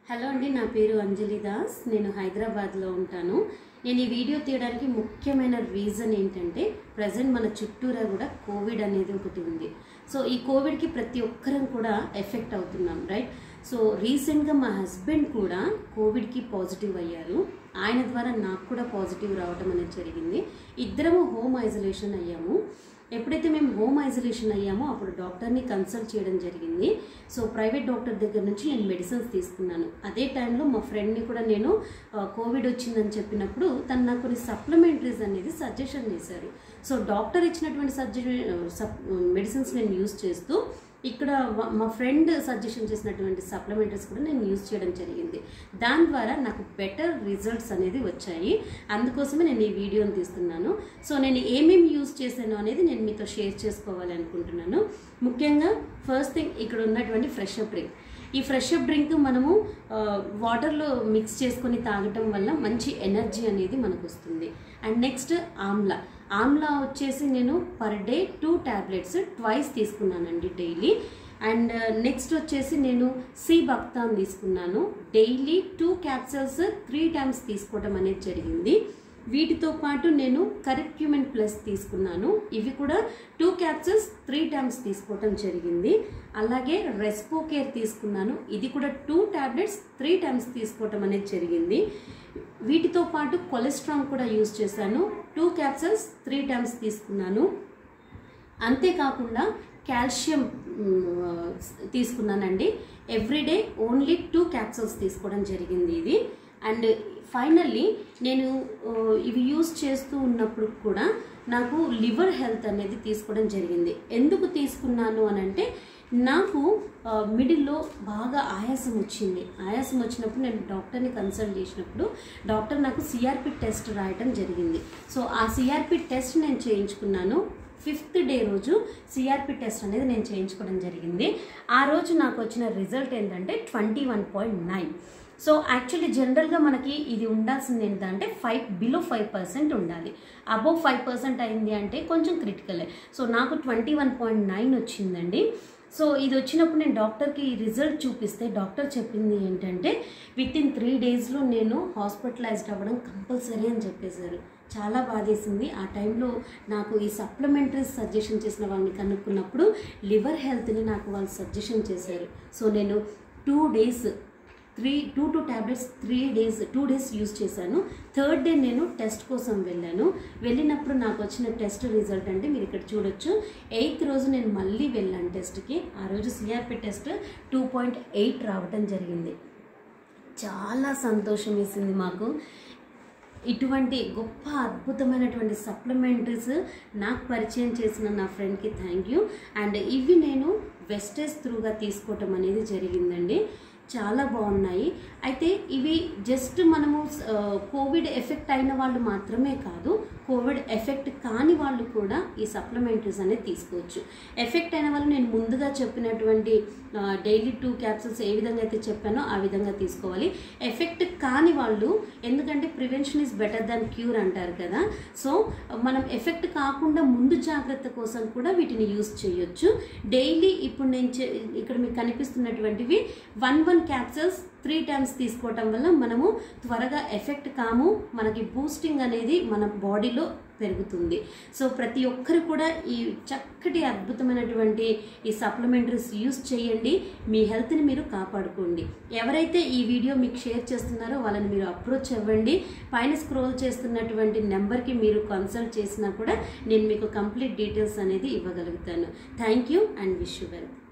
hello అండి నా పేరు అంజలి దాస్ నేను హైదరాబాద్లో ఉంటాను నేను ఈ వీడియో తీయడానికి ముఖ్యమైన రీజన్ ఏంటంటే ప్రజెంట్ మన చుట్టూరా కూడా కోవిడ్ అనేది ఒకటి ఉంది సో ఈ కోవిడ్కి ప్రతి ఒక్కరం కూడా ఎఫెక్ట్ అవుతున్నాం రైట్ సో రీసెంట్గా మా హస్బెండ్ కూడా కోవిడ్కి పాజిటివ్ అయ్యారు ఆయన ద్వారా నాకు కూడా పాజిటివ్ రావటం అనేది జరిగింది ఇద్దరము హోమ్ ఐసోలేషన్ అయ్యాము ఎప్పుడైతే మేము హోమ్ ఐసోలేషన్ అయ్యామో అప్పుడు డాక్టర్ని కన్సల్ట్ చేయడం జరిగింది సో ప్రైవేట్ డాక్టర్ దగ్గర నుంచి నేను మెడిసిన్స్ తీసుకున్నాను అదే టైంలో మా ఫ్రెండ్ని కూడా నేను ఆ, కోవిడ్ వచ్చిందని చెప్పినప్పుడు తను నాకు కొన్ని సప్లిమెంటరీస్ అనేది సజెషన్ చేశారు సో డాక్టర్ ఇచ్చినటువంటి సజె సప్ మెడిసిన్స్ నేను యూస్ చేస్తూ ఇక్కడ వ- మా ఫ్రెండ్ సజెషన్ చేసినటువంటి సప్లిమెంటరీస్ కూడా నేను యూజ్ చేయడం జరిగింది దాని ద్వారా నాకు బెటర్ రిజల్ట్స్ అనేది వచ్చాయి అందుకోసమే నేను ఈ వీడియోని తీస్తున్నాను సో నేను ఏమేమి యూజ్ చేశాను అనేది నేను మీతో షేర్ చేసుకోవాలి అనుకుంటున్నాను ముఖ్యంగా ఫస్ట్ థింగ్ ఇక్కడ ఉన్నటువంటి ఫ్రెష్ అప్ డ్రింక్ ఈ ఫ్రెష్ అప్ డ్రింక్ మనము ఆ, వాటర్లో మిక్స్ చేసుకొని తాగటం వల్ల మంచి ఎనర్జీ అనేది మనకు వస్తుంది అండ్ నెక్స్ట్ ఆమ్లా ఆమ్లా వచ్చేసి నేను per day two tablets twice తీసుకున్నానండి డైలీ అండ్ నెక్స్ట్ వచ్చేసి నేను సి బక్తాన్ తీసుకున్నాను daily two capsules three times తీసుకోవడం అనేది జరిగింది వీటితో పాటు నేను కరెక్ట్యూమెన్ ప్లస్ తీసుకున్నాను ఇవి కూడా టూ క్యాప్సల్స్ త్రీ టైమ్స్ తీసుకోవటం జరిగింది అలాగే రెస్పో కేర్ తీసుకున్నాను ఇది కూడా టూ టాబ్లెట్స్ త్రీ టైమ్స్ తీసుకోవటం అనేది జరిగింది వీటితో పాటు కొలెస్ట్రాల్ కూడా యూజ్ చేశాను టూ క్యాప్సల్స్ త్రీ టైమ్స్ తీసుకున్నాను అంతేకాకుండా కాల్షియం మ్, తీసుకున్నానండి ఎవ్రీడే ఓన్లీ టూ క్యాప్సూల్స్ తీసుకోవడం జరిగింది ఇది అండ్ ఫైనల్లీ నేను ఆ, ఇవి యూస్ చేస్తూ ఉన్నప్పుడు కూడా నాకు లివర్ హెల్త్ అనేది తీసుకోవడం జరిగింది ఎందుకు తీసుకున్నాను అని అంటే నాకు ఆ, మిడిల్లో బాగా ఆయాసం వచ్చింది ఆయాసం వచ్చినప్పుడు నేను డాక్టర్ని కన్సల్ట్ చేసినప్పుడు డాక్టర్ నాకు సిఆర్పి టెస్ట్ రాయటం జరిగింది సో ఆ సిఆర్పి టెస్ట్ నేను చేయించుకున్నాను ఫిఫ్త్ డే రోజు సిఆర్పి టెస్ట్ అనేది నేను చేయించుకోవడం జరిగింది ఆ రోజు నాకు వచ్చిన రిజల్ట్ ఏంటంటే twenty one point nine so actually జనరల్గా మనకి ఇది ఉండాల్సింది ఏంటంటే ఫైవ్ బిలో ఫైవ్ పర్సెంట్ ఉండాలి అబోవ్ ఫైవ్ పర్సెంట్ అయింది అంటే కొంచెం క్రిటికలే సో నాకు ట్వంటీ వన్ పాయింట్ నైన్ వచ్చిందండి సో ఇది వచ్చినప్పుడు నేను డాక్టర్కి ఈ రిజల్ట్ చూపిస్తే డాక్టర్ చెప్పింది ఏంటంటే విత్ ఇన్ త్రీ డేస్లో నేను హాస్పిటలైజ్డ్ అవ్వడం కంపల్సరీ అని చెప్పేశారు చాలా బాధేసింది ఆ టైంలో నాకు ఈ సప్లిమెంటరీస్ సజెషన్ చేసిన వాళ్ళని కనుక్కున్నప్పుడు లివర్ హెల్త్ని నాకు వాళ్ళు సజెషన్ చేశారు సో నేను two days three two two tablets three days two days use చేశాను థర్డ్ డే నేను టెస్ట్ కోసం వెళ్ళాను వెళ్ళినప్పుడు నాకు వచ్చిన టెస్ట్ రిజల్ట్ అంటే మీరు ఇక్కడ చూడొచ్చు ఎయిత్ రోజు నేను మళ్ళీ వెళ్ళాను టెస్ట్కి ఆ రోజు CRP test two point eight రావటం జరిగింది చాలా సంతోషం వేసింది మాకు ఇటువంటి గొప్ప అద్భుతమైనటువంటి సప్లిమెంటరీస్ నాకు పరిచయం చేసిన నా ఫ్రెండ్కి థ్యాంక్ యూ అండ్ ఇవి నేను వెస్టేజ్ త్రూగా తీసుకోవటం అనేది జరిగిందండి చాలా బాగున్నాయి అయితే ఇవి జస్ట్ మనము ఆ, కోవిడ్ ఎఫెక్ట్ అయిన వాళ్ళు మాత్రమే కాదు కోవిడ్ ఎఫెక్ట్ కాని వాళ్ళు కూడా ఈ సప్లిమెంటరీస్ అనేది తీసుకోవచ్చు ఎఫెక్ట్ అయిన వాళ్ళు నేను ముందుగా చెప్పినటువంటి డైలీ టూ క్యాప్సూల్స్ ఏ విధంగా అయితే చెప్పానో ఆ విధంగా తీసుకోవాలి ఎఫెక్ట్ కాని వాళ్ళు ఎందుకంటే prevention is better than cure అంటారు కదా సో మనం ఎఫెక్ట్ కాకుండా ముందు జాగ్రత్త కోసం కూడా వీటిని యూస్ చేయొచ్చు డైలీ ఇప్పుడు నేను చే- ఇక్కడ మీకు కనిపిస్తున్నటువంటివి one one capsules three times తీసుకోవటం వల్ల మనము త్వరగా ఎఫెక్ట్ కాము మనకి బూస్టింగ్ అనేది మన బాడీలో పెరుగుతుంది సో ప్రతి ఒక్కరు కూడా ఈ చక్కటి అద్భుతమైనటువంటి ఈ సప్లిమెంటరీస్ యూస్ చేయండి మీ హెల్త్ని మీరు కాపాడుకోండి ఎవరైతే ఈ వీడియో మీకు షేర్ చేస్తున్నారో వాళ్ళని మీరు అప్రోచ్ అవ్వండి పైన స్క్రోల్ చేస్తున్నటువంటి నెంబర్కి మీరు కన్సల్ట్ చేసినా కూడా నేను మీకు కంప్లీట్ డీటెయిల్స్ అనేది ఇవ్వగలుగుతాను thank you and wish you well